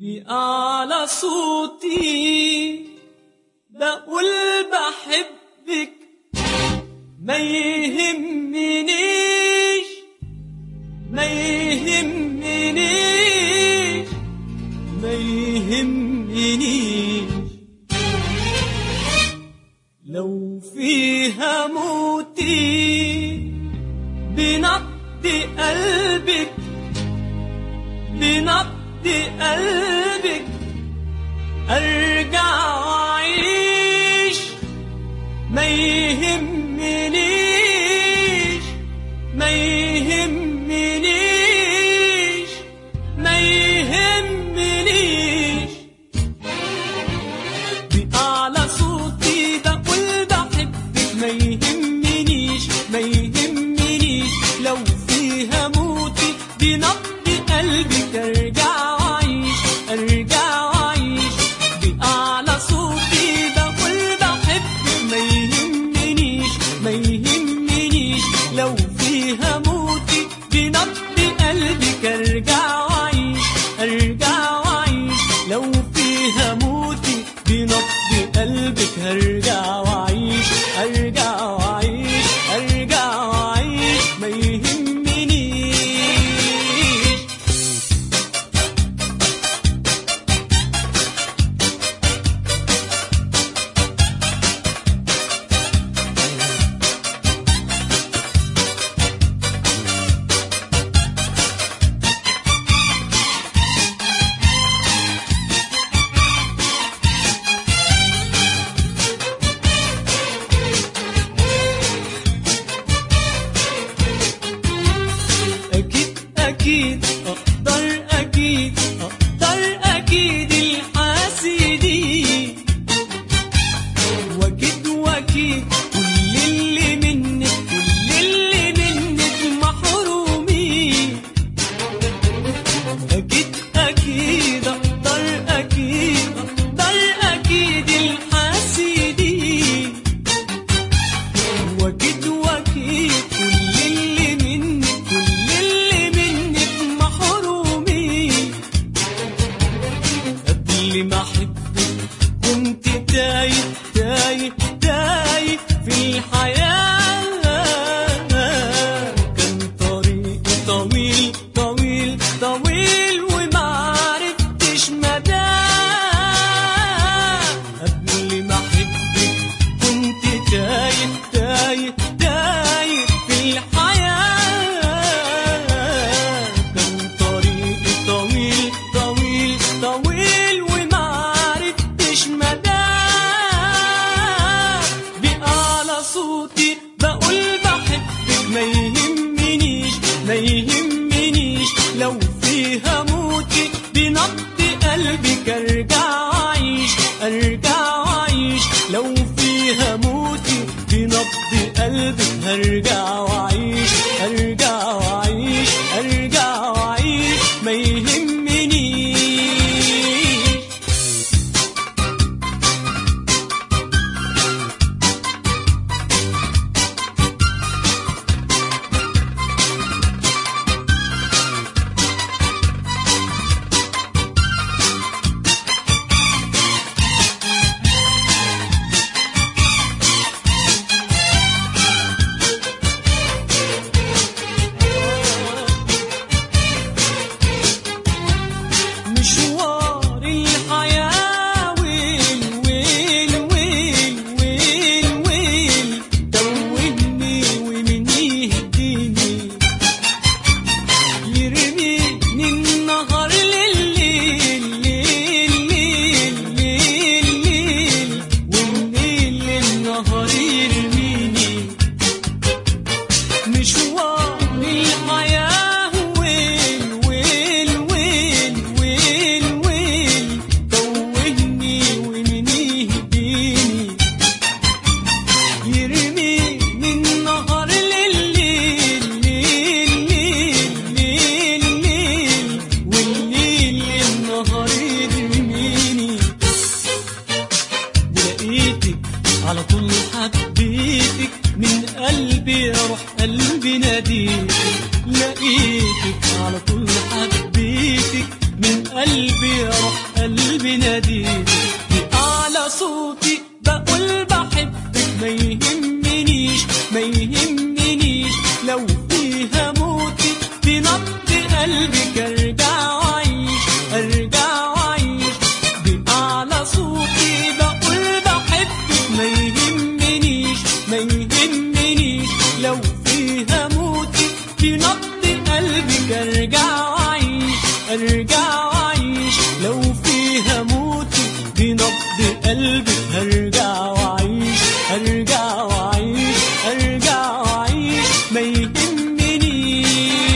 بأعلى صوتي بقول بحبك ما يهمنيش ما يهمنيش ما يهمنيش لو فيها موتي بنبض قلبك بنبض قلبك ارجع واعيش ما يهمنيش ما يهمنيش ما يهمنيش بأعلى صوتي بقول بحبك ما يهمنيش ما يهمنيش لو فيها موتي بنبض قلبك ارجع واعيش ارجع واعيش بأعلى صوتي بقول بحبك ما يهمنيش ما يهمنيش لو فيها موتي بنبض قلبك ارجع واعيش ارجع واعيش لو فيها موتي بنبض قلبك هرجع واعيش ارجع واعيش ارجع واعيش ما يهمنيش أكيد أكيد أقدر أكيد أقدر أكيد الحاسدين وأكيد وأكيد كل اللي منك كل اللي منك محرومين أكيد أكيد أقدر أكيد أقدر أكيد الحاسدين وأكيد وأكيد كل اللي منك كل اللي منك محرومين قبل ما أحبك كنت تايه تايه تايه في الحياة كان طريقي طويل طويل طويل ومعرفتش مداه قبل ما أحبك كنت تايه تايه تايه في الحياة كان طريقي طويل طويل طويل ومعرفتش مداه بأعلى صوتي بقول بحبك ما يهمنيش ما يهمنيش لو فيها موتي بنبض قلبك ارجع واعيش ارجع واعيش لو فيها موتي بنبض قلبك هرجع واعيش ارجع واعيش ارجع واعيش ما يهمنيش بيروح قلبي ناديك بأعلى صوتي بقول بحبك ما يهمنيش ما يهمنيش لو فيها موتي بنبض قلبك ارجع واعيش ارجع واعيش بأعلى صوتي بقول بحبك ما يهمنيش ما يهمنيش لو فيها موتي بنبض قلبك ارجع واعيش ارجع واعيش لو فيها موتي بنبض قلبك هرجع واعيش ارجع واعيش ارجع واعيش ما يهمنيش